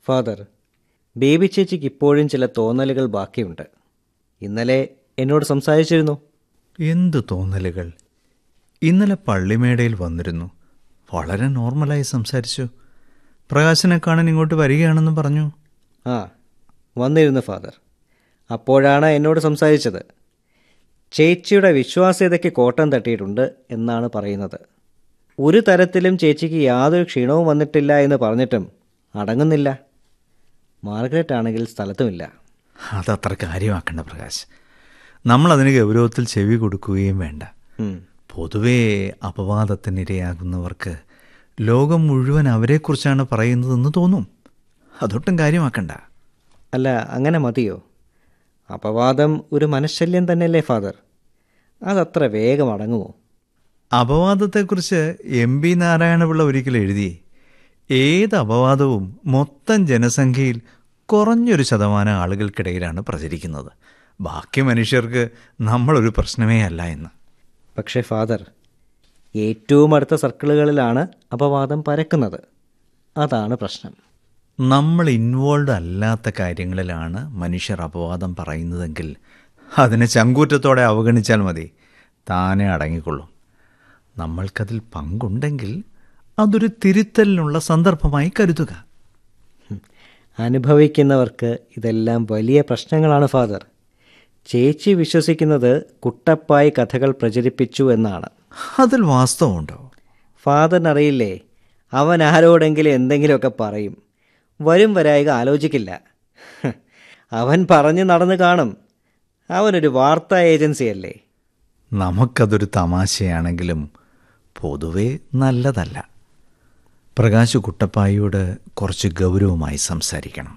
Father baby ചേച്ചിക്ക് ഇപ്പോഴും ചില തോന്നലുകൾ ബാക്കിയുണ്ട് ഇന്നലെ എന്നോട് സംസാരിച്ചിരുന്നു എന്ത് തോന്നലുകൾ ഇന്നലെ പള്ളിമേടയിൽ വന്നിരുന്നു വളരെ നോർമലായി സംസാരിച്ചു പ്രകാശനെ കാണാൻ ഇങ്ങോട്ട് വരികയാണെന്ന് പറഞ്ഞു ആ വന്നിരുന്നു ഫാദർ അപ്പോഴാണ് എന്നോട് സംസാരിച്ചത് ചേച്ചിയുടെ വിശ്വാസ്യതയ്ക്ക് കോട്ടം തട്ടിയിട്ടുണ്ട് എന്നാണ് പറയുന്നത് ഒരു തരത്തിലും ചേച്ചിക്ക് യാതൊരു ക്ഷീണവും വന്നിട്ടില്ല എന്ന് പറഞ്ഞിട്ടും അടങ്ങുന്നില്ല മാർഗരറ്റ് ആണെങ്കിൽ സ്ഥലത്തുമില്ല അതത്ര കാര്യമാക്കണ്ട പ്രകാശ് നമ്മളതിന് ഗൗരവത്തിൽ ചെവി കൊടുക്കുകയും വേണ്ട ഉം. പൊതുവേ അപവാദത്തിനിരയാകുന്നവർക്ക് ലോകം മുഴുവൻ അവരെക്കുറിച്ചാണ് പറയുന്നതെന്ന് തോന്നും അതൊട്ടും കാര്യമാക്കണ്ട അല്ല അങ്ങനെ മതിയോ അപവാദം ഒരു മനഃശല്യം തന്നെയല്ലേ ഫാദർ അതത്ര വേഗം അടങ്ങുമോ അപവാദത്തെക്കുറിച്ച് എം പി നാരായണപിള്ള ഒരിക്കൽ എഴുതി ഏത് അപവാദവും മൊത്തം ജനസംഖ്യയിൽ കുറഞ്ഞൊരു ശതമാനം ആളുകൾക്കിടയിലാണ് പ്രചരിക്കുന്നത് ബാക്കി മനുഷ്യർക്ക് നമ്മളൊരു പ്രശ്നമേ അല്ല എന്ന് പക്ഷേ ഫാദർ ഏറ്റവും അടുത്ത സർക്കിളുകളിലാണ് അപവാദം പരക്കുന്നത് അതാണ് പ്രശ്നം നമ്മൾ ഇൻവോൾവ് അല്ലാത്ത കാര്യങ്ങളിലാണ് മനുഷ്യർ അപവാദം പറയുന്നതെങ്കിൽ അതിനെ ചങ്കൂറ്റത്തോടെ അവഗണിച്ചാൽ മതി താനെ അടങ്ങിക്കൊള്ളും നമ്മൾക്കതിൽ പങ്കുണ്ടെങ്കിൽ അതൊരു തിരുത്തലിനുള്ള സന്ദർഭമായി കരുതുക ഹും. അനുഭവിക്കുന്നവർക്ക് ഇതെല്ലാം വലിയ പ്രശ്നങ്ങളാണ് ഫാദർ ചേച്ചി വിശ്വസിക്കുന്നത് കുട്ടപ്പായി കഥകൾ പ്രചരിപ്പിച്ചു എന്നാണ് അതിൽ വാസ്തവമുണ്ടോ ഫാദറിനറിയില്ലേ അവൻ ആരോടെങ്കിലും എന്തെങ്കിലുമൊക്കെ പറയും വരും വരായിക ആലോചിക്കില്ല ഹ്. അവൻ പറഞ്ഞു നടന്നു കാണും അവനൊരു വാർത്താ ഏജൻസിയല്ലേ നമുക്കതൊരു തമാശയാണെങ്കിലും പൊതുവെ നല്ലതല്ല പ്രകാശ് കുട്ടപ്പായിയോട് കുറച്ച് ഗൗരവമായി സംസാരിക്കണം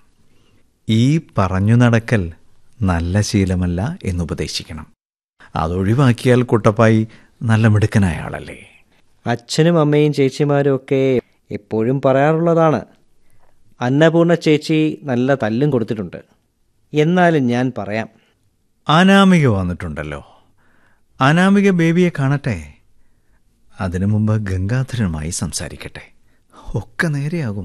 ഈ പറഞ്ഞു നടക്കൽ നല്ല ശീലമല്ല എന്നുപദേശിക്കണം അതൊഴിവാക്കിയാൽ കുട്ടപ്പായി നല്ല മിടുക്കനായ ആളല്ലേ അച്ഛനും അമ്മയും ചേച്ചിമാരും ഒക്കെ എപ്പോഴും പറയാറുള്ളതാണ് അന്നപൂർണ ചേച്ചി നല്ല തല്ലും കൊടുത്തിട്ടുണ്ട് എന്നാലും ഞാൻ പറയാം അനാമിക വന്നിട്ടുണ്ടല്ലോ അനാമിക ബേബിയെ കാണട്ടെ അതിനു മുമ്പ് ഗംഗാധരനുമായി സംസാരിക്കട്ടെ ഒക്കെ നേരെയാകും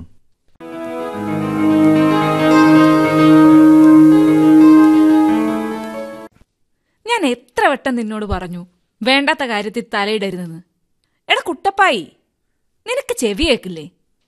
ഞാൻ എത്ര വട്ടം നിന്നോട് പറഞ്ഞു വേണ്ടാത്ത കാര്യത്തിൽ തലയിടരുതെന്ന് എടാ കുട്ടപ്പായി നിനക്ക് ചെവി കേക്കില്ലേ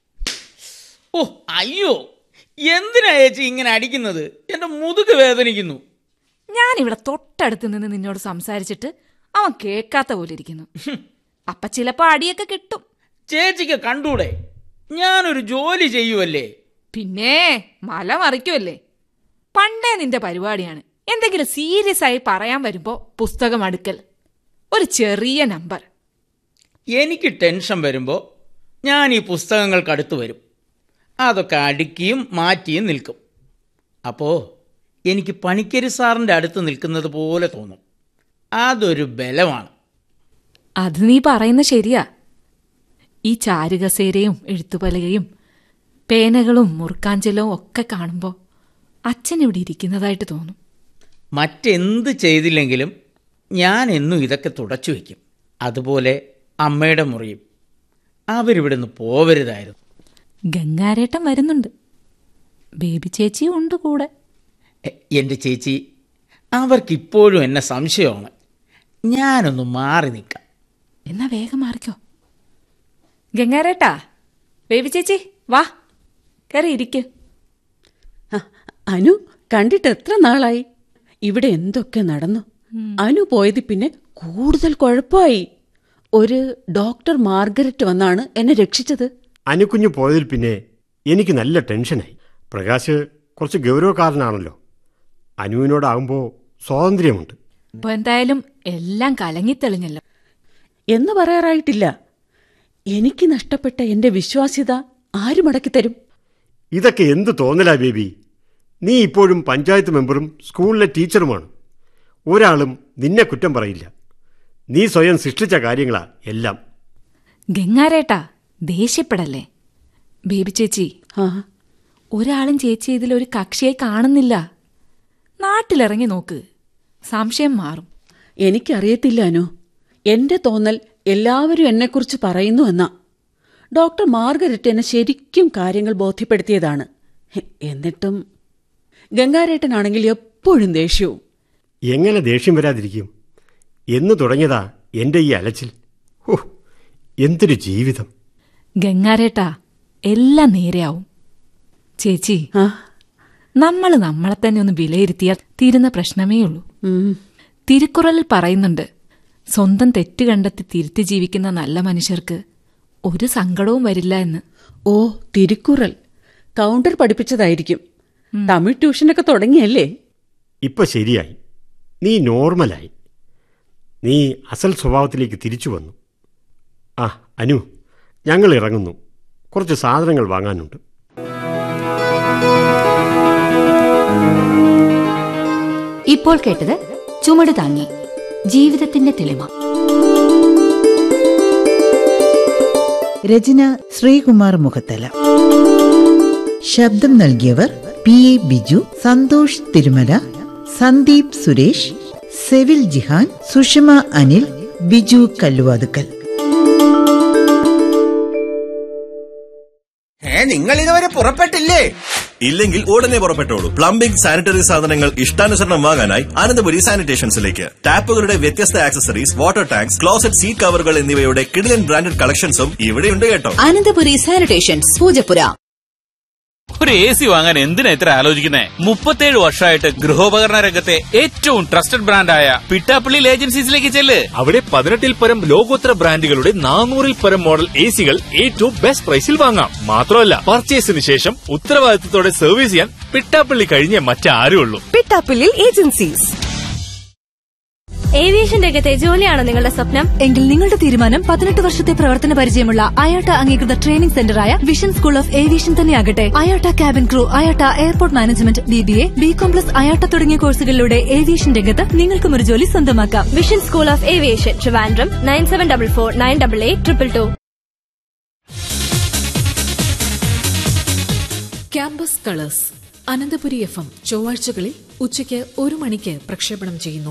ഓ അയ്യോ എന്തിനാ ചേച്ചി ഇങ്ങനെ അടിക്കുന്നത് എന്റെ മുതുക് വേദനിക്കുന്നു ഞാനിവിടെ തൊട്ടടുത്ത് നിന്ന് നിന്നോട് സംസാരിച്ചിട്ട് അവൻ കേൾക്കാത്ത പോലെ ഇരിക്കുന്നു അപ്പൊ ചിലപ്പോ അടിയൊക്കെ കിട്ടും ചേച്ചിക്ക് കണ്ടൂടെ ഞാനൊരു ജോലി ചെയ്യുവല്ലേ പിന്നെ മല മറിക്കുമല്ലേ പണ്ടേ നിന്റെ പരിപാടിയാണ് എന്തെങ്കിലും സീരിയസ് ആയി പറയാൻ വരുമ്പോ പുസ്തകം അടുക്കൽ ഒരു ചെറിയ നമ്പർ എനിക്ക് ടെൻഷൻ വരുമ്പോൾ ഞാൻ ഈ പുസ്തകങ്ങൾക്കടുത്ത് വരും അതൊക്കെ അടുക്കിയും മാറ്റിയും നിൽക്കും അപ്പോൾ എനിക്ക് പണിക്കരി സാറിൻ്റെ അടുത്ത് നിൽക്കുന്നത് പോലെ തോന്നും അതൊരു ബലമാണ് അത് നീ പറയുന്ന ശരിയാ ഈ ചാരുകസേരയും എഴുത്തുപലകയും പേനകളും മുറുക്കാഞ്ചലവും ഒക്കെ കാണുമ്പോൾ അച്ഛൻ ഇവിടെ ഇരിക്കുന്നതായിട്ട് തോന്നും മറ്റെന്ത് ചെയ്തില്ലെങ്കിലും ഞാൻ എന്നും ഇതൊക്കെ തുടച്ചു വയ്ക്കും അതുപോലെ അമ്മയുടെ മുറിയും അവരിവിടുന്ന് പോവരുതായിരുന്നു ഗംഗാരേട്ടൻ വരുന്നുണ്ട് ബേബി ചേച്ചിയും ഉണ്ട് കൂടെ എ- എൻ്റെ ചേച്ചി അവർക്കിപ്പോഴും എന്നെ സംശയമാണ് ഞാനൊന്ന് മാറി നിൽക്കാം എന്നാ വേഗം മാറിക്കോ ഗംഗാരേട്ടാ ബേബി ചേച്ചി വാ കയറി ഇരിക്ക് ആ, അനു കണ്ടിട്ട് എത്ര നാളായി ഇവിടെ എന്തൊക്കെ നടന്നു അനു പോയത് പിന്നെ കൂടുതൽ കുഴപ്പമായി ഒരു ഡോക്ടർ മാർഗരറ്റ് വന്നാണ് എന്നെ രക്ഷിച്ചത് അനുക്കുഞ്ഞ് പോയതിൽ പിന്നെ എനിക്ക് നല്ല ടെൻഷനായി പ്രകാശ് കുറച്ച് ഗൗരവക്കാരനാണല്ലോ അനുവിനോടാകുമ്പോൾ സ്വാതന്ത്ര്യമുണ്ട് ഇപ്പൊ എന്തായാലും എല്ലാം കലങ്ങിത്തെളിഞ്ഞല്ലോ എന്ന് പറയാറായിട്ടില്ല എനിക്ക് നഷ്ടപ്പെട്ട എന്റെ വിശ്വാസ്യത ആര് മടക്കി തരും ഇതൊക്കെ എന്ത് തോന്നലാ ബേബി നീ ഇപ്പോഴും പഞ്ചായത്ത് മെമ്പറും സ്കൂളിലെ ടീച്ചറുമാണ് ഒരാളും നിന്നെ കുറ്റം പറയില്ല നീ സ്വയം സൃഷ്ടിച്ച കാര്യങ്ങളാ എല്ലാം ഗംഗാരേട്ടാ ദേഷ്യപ്പെടല്ലേ ബേബി ചേച്ചി ആ ഒരാളും ചേച്ചി ഇതിലൊരു കക്ഷിയായി കാണുന്നില്ല നാട്ടിലിറങ്ങി നോക്ക് സംശയം മാറും എനിക്കറിയത്തില്ല അനു എന്റെ തോന്നൽ എല്ലാവരും എന്നെക്കുറിച്ച് പറയുന്നു എന്നാ ഡോക്ടർ മാർഗരറ്റ് എന്നെ ശരിക്കും കാര്യങ്ങൾ ബോധ്യപ്പെടുത്തിയതാണ് എന്നിട്ടും ഗംഗാരേട്ടനാണെങ്കിൽ എപ്പോഴും ദേഷ്യവും എങ്ങനെ ദേഷ്യം വരാതിരിക്കും എന്ന് തുടങ്ങിയതാ എൻ്റെ ഈ അലച്ചിൽ ഓ എന്തൊരു ജീവിതം ഗംഗാരേട്ടാ എല്ലാം നേരെയാവും ചേച്ചി ആ നമ്മൾ നമ്മളെ തന്നെ ഒന്ന് വിലയിരുത്തിയാൽ തീരുന്ന പ്രശ്നമേ ഉള്ളൂ ഉം. തിരുക്കുറളിൽ പറയുന്നുണ്ട് സ്വന്തം തെറ്റ് കണ്ടെത്തി തിരുത്തി ജീവിക്കുന്ന നല്ല മനുഷ്യർക്ക് ഒരു സങ്കടവും വരില്ല എന്ന് ഓ തിരുക്കുറൽ കൗണ്ടർ പഠിപ്പിച്ചതായിരിക്കും തമിഴ് ട്യൂഷനൊക്കെ തുടങ്ങിയല്ലേ ഇപ്പൊ ശരിയായി നീ നോർമലായി നീ അസൽ സ്വഭാവത്തിലേക്ക് തിരിച്ചു വന്നു ആ അനു ഞങ്ങൾ ഇറങ്ങുന്നു കുറച്ച് സാധനങ്ങൾ വാങ്ങാനുണ്ട് ഇപ്പോൾ കേട്ടത് ചുമട് താങ്ങി ജീവിതത്തിന്റെ തെളിമ രചന ശ്രീകുമാർ മുഖത്തല ശബ്ദം നൽകിയവർ പി എ ബിജു സന്തോഷ് തിരുമല സന്ദീപ് സുരേഷ് സെവിൽ ജിഹാൻ സുഷമ അനിൽ ബിജു കല്ലുവാതുക്കൽ ഏ നിങ്ങൾ ഇതുവരെ പുറപ്പെട്ടില്ലേ ഇല്ലെങ്കിൽ ഉടനെ പുറപ്പെട്ടോളൂ പ്ലംബിംഗ് സാനിറ്ററി സാധനങ്ങൾ ഇഷ്ടാനുസരണം വാങ്ങാനായി അനന്തപുരി സാനിറ്റേഷൻസിലേക്ക് ടാപ്പുകളുടെ വ്യത്യസ്ത accessories water tanks closet seat കവറുകൾ എന്നിവയുടെ കിടിലൻ ബ്രാൻഡഡ് കളക്ഷൻസും ഇവിടെയുണ്ട് കേട്ടോ അനന്തപുരി സാനിറ്റേഷൻസ് പൂജപ്പുര ഒരു എ സി വാങ്ങാൻ എന്തിനാ ഇത്ര ആലോചിക്കുന്നേ മുപ്പത്തേഴ് വർഷമായിട്ട് ഗൃഹോപകരണ രംഗത്തെ ഏറ്റവും ട്രസ്റ്റഡ് ബ്രാൻഡായ പിട്ടാപ്പള്ളി ഏജൻസീസിലേക്ക് ചെല്ല് അവിടെ പതിനെട്ടിൽ പരം ലോകോത്തര ബ്രാൻഡുകളുടെ നാനൂറിൽ പരം മോഡൽ എ സികൾ ഏറ്റവും ബെസ്റ്റ് പ്രൈസിൽ വാങ്ങാം മാത്രമല്ല പർച്ചേസിന് ശേഷം ഉത്തരവാദിത്തത്തോടെ സർവീസ് ചെയ്യാൻ പിട്ടാപ്പള്ളി കഴിഞ്ഞേ മറ്റാരും ഉള്ളൂ പിട്ടാപ്പള്ളി ഏജൻസീസ് ഏവിയേഷൻ രംഗത്തെ ജോലിയാണോ നിങ്ങളുടെ സ്വപ്നം എങ്കിൽ നിങ്ങളുടെ തീരുമാനം പതിനെട്ട് വർഷത്തെ പ്രവർത്തന പരിചയമുള്ള അയോട്ട അംഗീകൃത ട്രെയിനിംഗ് സെന്ററായ വിഷൻ സ്കൂൾ ഓഫ് ഏവിയേഷൻ തന്നെയാകട്ടെ IATA cabin crew IATA airport management B B A B com plus IATA തുടങ്ങിയ കോഴ്സുകളിലൂടെ ഏവിയേഷൻ രംഗത്ത് നിങ്ങൾക്കും ഒരു ജോലി സ്വന്തമാക്കാം vision school of aviation Trivandrum nine seven double four nine double eight triple two campus colours Ananthapuri FM എം ചൊവ്വാഴ്ചകളിൽ ഉച്ചയ്ക്ക് ഒരു മണിക്ക് പ്രക്ഷേപണം ചെയ്യുന്നു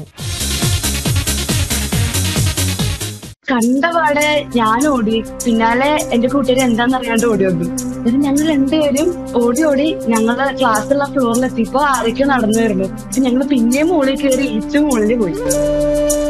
കണ്ടപാടെ ഞാൻ ഓടി പിന്നാലെ എന്റെ കൂട്ടുകാർ എന്താണെന്നറിയാണ്ട് ഓടി വന്നു എന്നിട്ട് ഞങ്ങൾ രണ്ടുപേരും ഓടി ഓടി ഞങ്ങളുടെ ക്ലാസ്സുള്ള ഫ്ലോറിലെത്തിയപ്പോ ആരൊക്കെ നടന്നു വരുന്നു അപ്പൊ ഞങ്ങൾ പിന്നെയും മുകളിൽ കയറി ഏറ്റവും മുകളിൽ പോയി